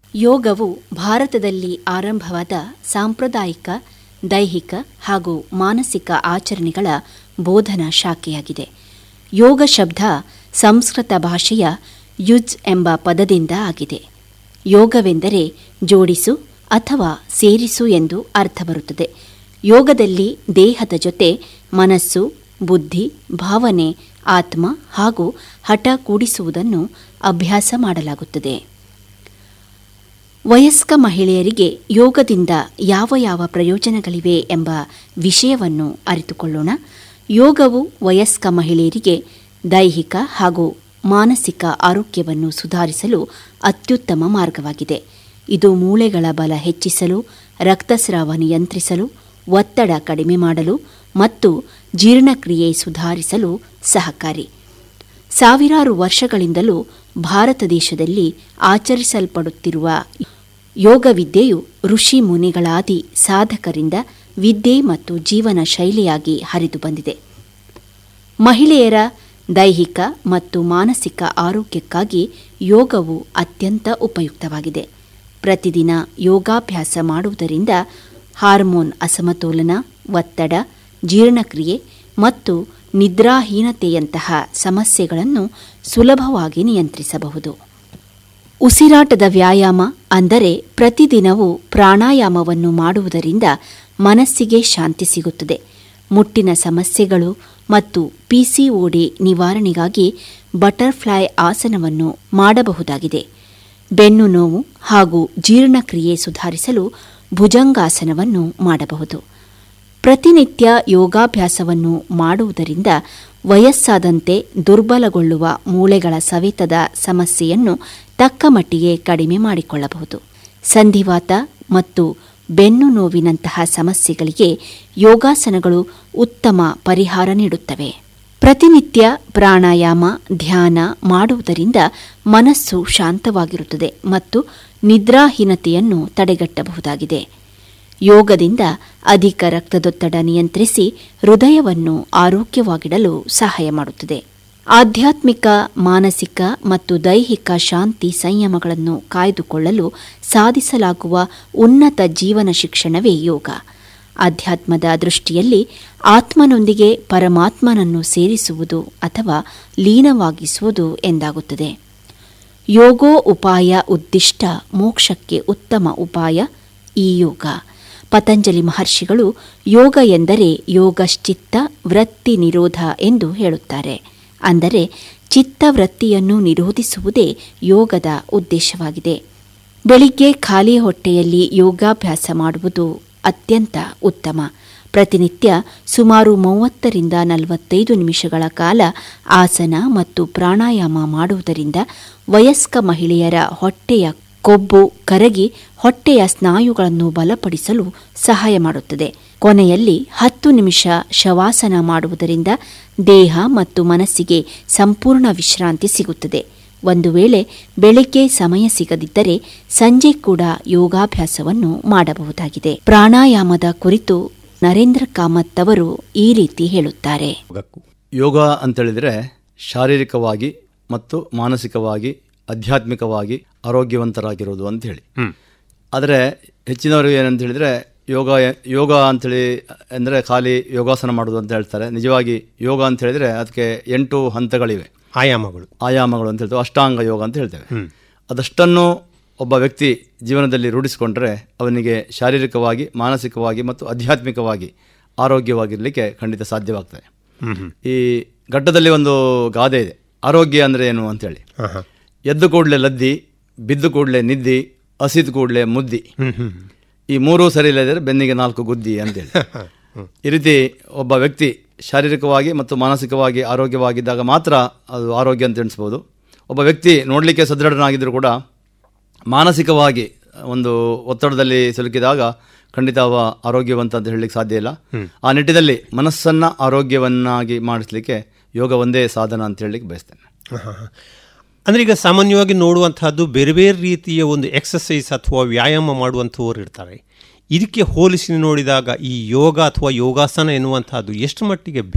ಯೋಗವು ಭಾರತದಲ್ಲಿ ಆರಂಭವಾದ ಸಾಂಪ್ರದಾಯಿಕ ದೈಹಿಕ ಹಾಗೂ ಮಾನಸಿಕ ಆಚರಣೆಗಳ ಬೋಧನಾ ಶಾಖೆಯಾಗಿದೆ ಯೋಗ ಶಬ್ದ ಸಂಸ್ಕೃತ ಭಾಷೆಯ ಯುಜ್ ಎಂಬ ಪದದಿಂದ ಆಗಿದೆ ಯೋಗವೆಂದರೆ ಜೋಡಿಸು ಅಥವಾ ಸೇರಿಸು ಎಂದು ಅರ್ಥ ಬರುತ್ತದೆ ಯೋಗದಲ್ಲಿ ದೇಹದ ಜೊತೆ ಮನಸ್ಸು ಬುದ್ಧಿ ಭಾವನೆ ಆತ್ಮ ಹಾಗೂ ಹಠ ಕೂಡಿಸುವುದನ್ನು ಅಭ್ಯಾಸ ಮಾಡಲಾಗುತ್ತದೆ ವಯಸ್ಕ ಮಹಿಳೆಯರಿಗೆ ಯೋಗದಿಂದ ಯಾವ ಯಾವ ಪ್ರಯೋಜನಗಳಿವೆ ಎಂಬ ವಿಷಯವನ್ನು ಅರಿತುಕೊಳ್ಳೋಣ ಯೋಗವು ವಯಸ್ಕ ಮಹಿಳೆಯರಿಗೆ ದೈಹಿಕ ಹಾಗೂ ಮಾನಸಿಕ ಆರೋಗ್ಯವನ್ನು ಸುಧಾರಿಸಲು ಅತ್ಯುತ್ತಮ ಮಾರ್ಗವಾಗಿದೆ ಇದು ಮೂಳೆಗಳ ಬಲ ಹೆಚ್ಚಿಸಲು ರಕ್ತಸ್ರಾವ ನಿಯಂತ್ರಿಸಲು ಒತ್ತಡ ಕಡಿಮೆ ಮಾಡಲು ಮತ್ತು ಜೀರ್ಣಕ್ರಿಯೆ ಸುಧಾರಿಸಲು ಸಹಕಾರಿ ಸಾವಿರಾರು ವರ್ಷಗಳಿಂದಲೂ ಭಾರತ ದೇಶದಲ್ಲಿ ಆಚರಿಸಲ್ಪಡುತ್ತಿರುವ ಯೋಗ ವಿದ್ಯೆಯು ಋಷಿ ಮುನಿಗಳಾದಿ ಸಾಧಕರಿಂದ ವಿದ್ಯೆ ಮತ್ತು ಜೀವನ ಶೈಲಿಯಾಗಿ ಹರಿದು ಬಂದಿದೆ ಮಹಿಳೆಯರ ದೈಹಿಕ ಮತ್ತು ಮಾನಸಿಕ ಆರೋಗ್ಯಕ್ಕಾಗಿ ಯೋಗವು ಅತ್ಯಂತ ಉಪಯುಕ್ತವಾಗಿದೆ ಪ್ರತಿದಿನ ಯೋಗಾಭ್ಯಾಸ ಮಾಡುವುದರಿಂದ ಹಾರ್ಮೋನ್ ಅಸಮತೋಲನ ಒತ್ತಡ ಜೀರ್ಣಕ್ರಿಯೆ ಮತ್ತು ನಿದ್ರಾಹೀನತೆಯಂತಹ ಸಮಸ್ಯೆಗಳನ್ನು ಸುಲಭವಾಗಿ ನಿಯಂತ್ರಿಸಬಹುದು ಉಸಿರಾಟದ ವ್ಯಾಯಾಮ ಅಂದರೆ ಪ್ರತಿದಿನವೂ ಪ್ರಾಣಾಯಾಮವನ್ನು ಮಾಡುವುದರಿಂದ ಮನಸ್ಸಿಗೆ ಶಾಂತಿ ಸಿಗುತ್ತದೆ ಮುಟ್ಟಿನ ಸಮಸ್ಯೆಗಳು ಮತ್ತು ಪಿಸಿಒಡಿ ನಿವಾರಣೆಗಾಗಿ ಬಟರ್ಫ್ಲೈ ಆಸನವನ್ನು ಮಾಡಬಹುದಾಗಿದೆ ಬೆನ್ನು ನೋವು ಹಾಗೂ ಜೀರ್ಣಕ್ರಿಯೆ ಸುಧಾರಿಸಲು ಭುಜಂಗಾಸನವನ್ನು ಮಾಡಬಹುದು ಪ್ರತಿನಿತ್ಯ ಯೋಗಾಭ್ಯಾಸವನ್ನು ಮಾಡುವುದರಿಂದ ವಯಸ್ಸಾದಂತೆ ದುರ್ಬಲಗೊಳ್ಳುವ ಮೂಳೆಗಳ ಸವೆತದ ಸಮಸ್ಯೆಯನ್ನು ತಕ್ಕ ಮಟ್ಟಿಗೆ ಕಡಿಮೆ ಮಾಡಿಕೊಳ್ಳಬಹುದು ಸಂಧಿವಾತ ಮತ್ತು ಬೆನ್ನು ನೋವಿನಂತಹ ಸಮಸ್ಯೆಗಳಿಗೆ ಯೋಗಾಸನಗಳು ಉತ್ತಮ ಪರಿಹಾರ ನೀಡುತ್ತವೆ ಪ್ರತಿನಿತ್ಯ ಪ್ರಾಣಾಯಾಮ ಧ್ಯಾನ ಮಾಡುವುದರಿಂದ ಮನಸ್ಸು ಶಾಂತವಾಗಿರುತ್ತದೆ ಮತ್ತು ನಿದ್ರಾಹೀನತೆಯನ್ನು ತಡೆಗಟ್ಟಬಹುದಾಗಿದೆ ಯೋಗದಿಂದ ಅಧಿಕ ರಕ್ತದೊತ್ತಡ ನಿಯಂತ್ರಿಸಿ ಹೃದಯವನ್ನು ಆರೋಗ್ಯವಾಗಿಡಲು ಸಹಾಯ ಮಾಡುತ್ತದೆ ಆಧ್ಯಾತ್ಮಿಕ ಮಾನಸಿಕ ಮತ್ತು ದೈಹಿಕ ಶಾಂತಿ ಸಂಯಮಗಳನ್ನು ಕಾಯ್ದುಕೊಳ್ಳಲು ಸಾಧಿಸಲಾಗುವ ಉನ್ನತ ಜೀವನ ಶಿಕ್ಷಣವೇ ಯೋಗ ಆಧ್ಯಾತ್ಮದ ದೃಷ್ಟಿಯಲ್ಲಿ ಆತ್ಮನೊಂದಿಗೆ ಪರಮಾತ್ಮನನ್ನು ಸೇರಿಸುವುದು ಅಥವಾ ಲೀನವಾಗಿಸುವುದು ಎಂದಾಗುತ್ತದೆ ಯೋಗೋ ಉಪಾಯ ಉದ್ದಿಷ್ಟ ಮೋಕ್ಷಕ್ಕೆ ಉತ್ತಮ ಉಪಾಯ ಈ ಯೋಗ ಪತಂಜಲಿ ಮಹರ್ಷಿಗಳು ಯೋಗ ಎಂದರೆ ಯೋಗಶ್ಚಿತ್ತ ವೃತ್ತಿ ನಿರೋಧ ಎಂದು ಹೇಳುತ್ತಾರೆ ಅಂದರೆ ಚಿತ್ತವೃತ್ತಿಯನ್ನು ನಿರೋಧಿಸುವುದೇ ಯೋಗದ ಉದ್ದೇಶವಾಗಿದೆ ಬೆಳಿಗ್ಗೆ ಖಾಲಿ ಹೊಟ್ಟೆಯಲ್ಲಿ ಯೋಗಾಭ್ಯಾಸ ಮಾಡುವುದು ಅತ್ಯಂತ ಉತ್ತಮ ಪ್ರತಿನಿತ್ಯ ಸುಮಾರು ಮೂವತ್ತರಿಂದ ನಲವತ್ತೈದು ನಿಮಿಷಗಳ ಕಾಲ ಆಸನ ಮತ್ತು ಪ್ರಾಣಾಯಾಮ ಮಾಡುವುದರಿಂದ ವಯಸ್ಕ ಮಹಿಳೆಯರ ಹೊಟ್ಟೆಯ ಕೊಬ್ಬು ಕರಗಿ ಹೊಟ್ಟೆಯ ಸ್ನಾಯುಗಳನ್ನು ಬಲಪಡಿಸಲು ಸಹಾಯ ಮಾಡುತ್ತದೆ ಕೊನೆಯಲ್ಲಿ ಹತ್ತು ನಿಮಿಷ ಶವಾಸನ ಮಾಡುವುದರಿಂದ ದೇಹ ಮತ್ತು ಮನಸ್ಸಿಗೆ ಸಂಪೂರ್ಣ ವಿಶ್ರಾಂತಿ ಸಿಗುತ್ತದೆ ಒಂದು ವೇಳೆ ಬೆಳಿಗ್ಗೆ ಸಮಯ ಸಿಗದಿದ್ದರೆ ಸಂಜೆ ಕೂಡ ಯೋಗಾಭ್ಯಾಸವನ್ನು ಮಾಡಬಹುದಾಗಿದೆ ಪ್ರಾಣಾಯಾಮದ ಕುರಿತು ನರೇಂದ್ರ ಕಾಮತ್ ಅವರು ಈ ರೀತಿ ಹೇಳುತ್ತಾರೆ ಯೋಗ ಅಂತೇಳಿದರೆ ಶಾರೀರಿಕವಾಗಿ ಮತ್ತು ಮಾನಸಿಕವಾಗಿ ಆಧ್ಯಾತ್ಮಿಕವಾಗಿ ಆರೋಗ್ಯವಂತರಾಗಿರೋದು ಅಂತ ಹೇಳಿ ಆದರೆ ಹೆಚ್ಚಿನವರು ಏನಂತ ಹೇಳಿದರೆ ಯೋಗ ಯೋಗ ಅಂಥೇಳಿ ಅಂದರೆ ಖಾಲಿ ಯೋಗಾಸನ ಮಾಡೋದು ಅಂತ ಹೇಳ್ತಾರೆ ನಿಜವಾಗಿ ಯೋಗ ಅಂತ ಹೇಳಿದರೆ ಅದಕ್ಕೆ ಎಂಟು ಹಂತಗಳಿವೆ ಆಯಾಮಗಳು ಆಯಾಮಗಳು ಅಂತ ಹೇಳ್ತೇವೆ ಅಷ್ಟಾಂಗ ಯೋಗ ಅಂತ ಹೇಳ್ತೇವೆ ಅದಷ್ಟನ್ನು ಒಬ್ಬ ವ್ಯಕ್ತಿ ಜೀವನದಲ್ಲಿ ರೂಢಿಸಿಕೊಂಡ್ರೆ ಅವನಿಗೆ ಶಾರೀರಿಕವಾಗಿ ಮಾನಸಿಕವಾಗಿ ಮತ್ತು ಆಧ್ಯಾತ್ಮಿಕವಾಗಿ ಆರೋಗ್ಯವಾಗಿರಲಿಕ್ಕೆ ಖಂಡಿತ ಸಾಧ್ಯವಾಗ್ತದೆ ಈ ಘಟ್ಟದಲ್ಲಿ ಒಂದು ಗಾದೆ ಇದೆ ಆರೋಗ್ಯ ಅಂದರೆ ಏನು ಅಂತೇಳಿ ಎದ್ದು ಕೂಡಲೇ ಲದ್ದಿ ಬಿದ್ದು ಕೂಡಲೇ ನಿದ್ದಿ ಹಸಿದ ಕೂಡಲೇ ಮುದ್ದಿ ಈ ಮೂರೂ ಸರಿ ಇಲ್ಲದಿದ್ದರೆ ಬೆನ್ನಿಗೆ ನಾಲ್ಕು ಗುದ್ದಿ ಅಂತೇಳಿ ಈ ರೀತಿ ಒಬ್ಬ ವ್ಯಕ್ತಿ ಶಾರೀರಿಕವಾಗಿ ಮತ್ತು ಮಾನಸಿಕವಾಗಿ ಆರೋಗ್ಯವಾಗಿದ್ದಾಗ ಮಾತ್ರ ಅದು ಆರೋಗ್ಯ ಅಂತ ಎಣಿಸ್ಬೋದು ಒಬ್ಬ ವ್ಯಕ್ತಿ ನೋಡಲಿಕ್ಕೆ ಸದೃಢನಾಗಿದ್ದರೂ ಕೂಡ ಮಾನಸಿಕವಾಗಿ ಒಂದು ಒತ್ತಡದಲ್ಲಿ ಸಿಲುಕಿದಾಗ ಖಂಡಿತ ಅವ ಆರೋಗ್ಯವಂತ ಅಂತ ಹೇಳಲಿಕ್ಕೆ ಸಾಧ್ಯ ಇಲ್ಲ ಆ ನಿಟ್ಟಿನಲ್ಲಿ ಮನಸ್ಸನ್ನು ಆರೋಗ್ಯವನ್ನಾಗಿ ಮಾಡಿಸ್ಲಿಕ್ಕೆ ಯೋಗ ಒಂದೇ ಸಾಧನ ಅಂತ ಹೇಳಲಿಕ್ಕೆ ಬಯಸ್ತೇನೆ ಅಂದರೆ ಈಗ ಸಾಮಾನ್ಯವಾಗಿ ನೋಡುವಂತಹದ್ದು ಬೇರೆ ಬೇರೆ ರೀತಿಯ ಒಂದು ಎಕ್ಸಸೈಸ್ ಅಥವಾ ವ್ಯಾಯಾಮ ಮಾಡುವಂಥವ್ರು ಇರ್ತಾರೆ ಇದಕ್ಕೆ ಹೋಲಿಸಿ ನೋಡಿದಾಗ ಈ ಯೋಗ ಅಥವಾ ಯೋಗಾಸನ ಎನ್ನುವಂತಹದ್ದು ಎಷ್ಟು ಮಟ್ಟಿಗೆ